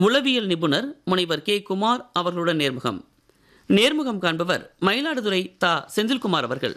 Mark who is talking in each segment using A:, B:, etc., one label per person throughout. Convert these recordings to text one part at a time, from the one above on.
A: உளவியல் நிபுணர் முனைவர் கே குமார் அவர்களுடன் நேர்முகம் நேர்முகம் காண்பவர் மயிலாடுதுறை தா செந்தில்குமார் அவர்கள்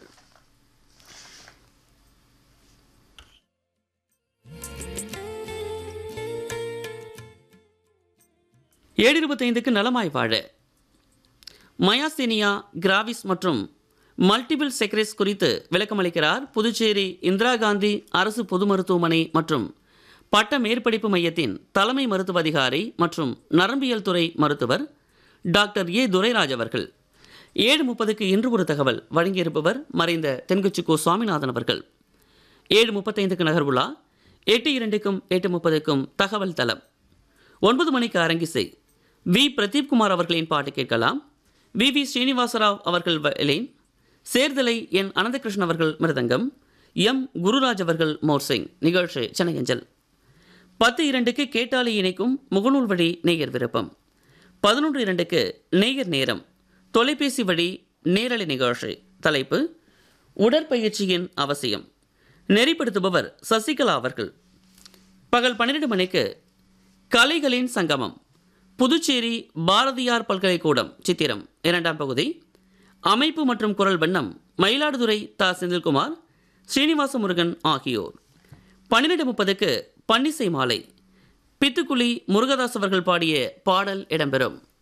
A: ஏழு இருபத்தைந்துக்கு நலமாய் வாழ மயாசீனியா கிராவிஸ் மற்றும் மல்டிபிள் செக்ரெஸ் குறித்து விளக்கமளிக்கிறார் புதுச்சேரி இந்திரா காந்தி அரசு பொது மருத்துவமனை மற்றும் பட்ட மேற்படிப்பு மையத்தின் தலைமை மருத்துவ அதிகாரி மற்றும் நரம்பியல் துறை மருத்துவர் டாக்டர் ஏ துரைராஜ் அவர்கள் ஏழு முப்பதுக்கு இன்று ஒரு தகவல் வழங்கியிருப்பவர் மறைந்த தென்கட்சி கோ சுவாமிநாதன் அவர்கள் ஏழு முப்பத்தைந்துக்கு நகர்வுலா எட்டு இரண்டுக்கும் எட்டு முப்பதுக்கும் தகவல் தளம் ஒன்பது மணிக்கு அரங்கிசை வி பிரதீப்குமார் அவர்களின் பாட்டு கேட்கலாம் வி வி ஸ்ரீனிவாசராவ் அவர்கள் வயலின் சேர்தலை என் அனந்தகிருஷ்ணன் அவர்கள் மிருதங்கம் எம் குருராஜ் அவர்கள் மோர்சிங் நிகழ்ச்சி சென்னையஞ்சல் பத்து இரண்டுக்கு கேட்டாலி இணைக்கும் முகநூல் வழி நேயர் விருப்பம் பதினொன்று இரண்டுக்கு நேயர் நேரம் தொலைபேசி வழி நேரலை நிகழ்ச்சி தலைப்பு உடற்பயிற்சியின் அவசியம் நெறிப்படுத்துபவர் சசிகலா அவர்கள் பகல் பன்னிரண்டு மணிக்கு கலைகளின் சங்கமம் புதுச்சேரி பாரதியார் பல்கலைக்கூடம் சித்திரம் இரண்டாம் பகுதி அமைப்பு மற்றும் குரல் வண்ணம் மயிலாடுதுறை தா செந்தில்குமார் ஸ்ரீனிவாச முருகன் ஆகியோர் பன்னிரெண்டு முப்பதுக்கு பன்னிசை மாலை பித்துக்குழி முருகதாஸ் அவர்கள் பாடிய பாடல் இடம்பெறும்